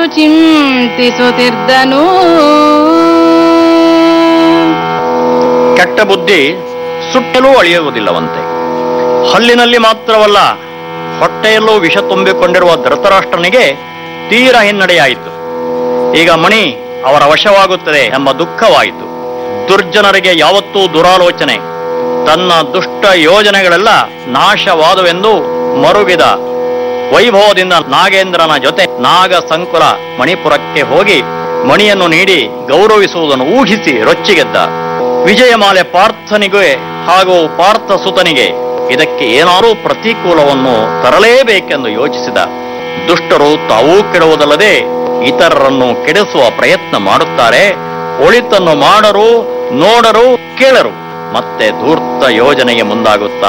ಚಿಂತಿಸುತ್ತಿದ್ದನು ಕೆಟ್ಟ ಬುದ್ಧಿ ಸುಟ್ಟಲೂ ಅಳಿಯುವುದಿಲ್ಲವಂತೆ ಹಲ್ಲಿನಲ್ಲಿ ಮಾತ್ರವಲ್ಲ ಹೊಟ್ಟೆಯಲ್ಲೂ ವಿಷ ತುಂಬಿಕೊಂಡಿರುವ ಧೃತರಾಷ್ಟ್ರನಿಗೆ ತೀರ ಹಿನ್ನಡೆಯಾಯಿತು ಈಗ ಮಣಿ ಅವರ ವಶವಾಗುತ್ತದೆ ಎಂಬ ದುಃಖವಾಯಿತು ದುರ್ಜನರಿಗೆ ಯಾವತ್ತೂ ದುರಾಲೋಚನೆ ತನ್ನ ದುಷ್ಟ ಯೋಜನೆಗಳೆಲ್ಲ ನಾಶವಾದುವೆಂದು ಮರುಗಿದ ವೈಭವದಿಂದ ನಾಗೇಂದ್ರನ ಜೊತೆ ನಾಗ ಸಂಕುಲ ಮಣಿಪುರಕ್ಕೆ ಹೋಗಿ ಮಣಿಯನ್ನು ನೀಡಿ ಗೌರವಿಸುವುದನ್ನು ಊಹಿಸಿ ರೊಚ್ಚಿಗೆದ್ದ ವಿಜಯಮಾಲೆ ಪಾರ್ಥನಿಗೆ ಹಾಗೂ ಪಾರ್ಥ ಸುತನಿಗೆ ಇದಕ್ಕೆ ಏನಾದರೂ ಪ್ರತಿಕೂಲವನ್ನು ತರಲೇಬೇಕೆಂದು ಯೋಚಿಸಿದ ದುಷ್ಟರು ತಾವೂ ಕೆಡುವುದಲ್ಲದೆ ಇತರರನ್ನು ಕೆಡಿಸುವ ಪ್ರಯತ್ನ ಮಾಡುತ್ತಾರೆ ಒಳಿತನ್ನು ಮಾಡರು ನೋಡರು ಕೇಳರು ಮತ್ತೆ ಧೂರ್ತ ಯೋಜನೆಗೆ ಮುಂದಾಗುತ್ತಾನೆ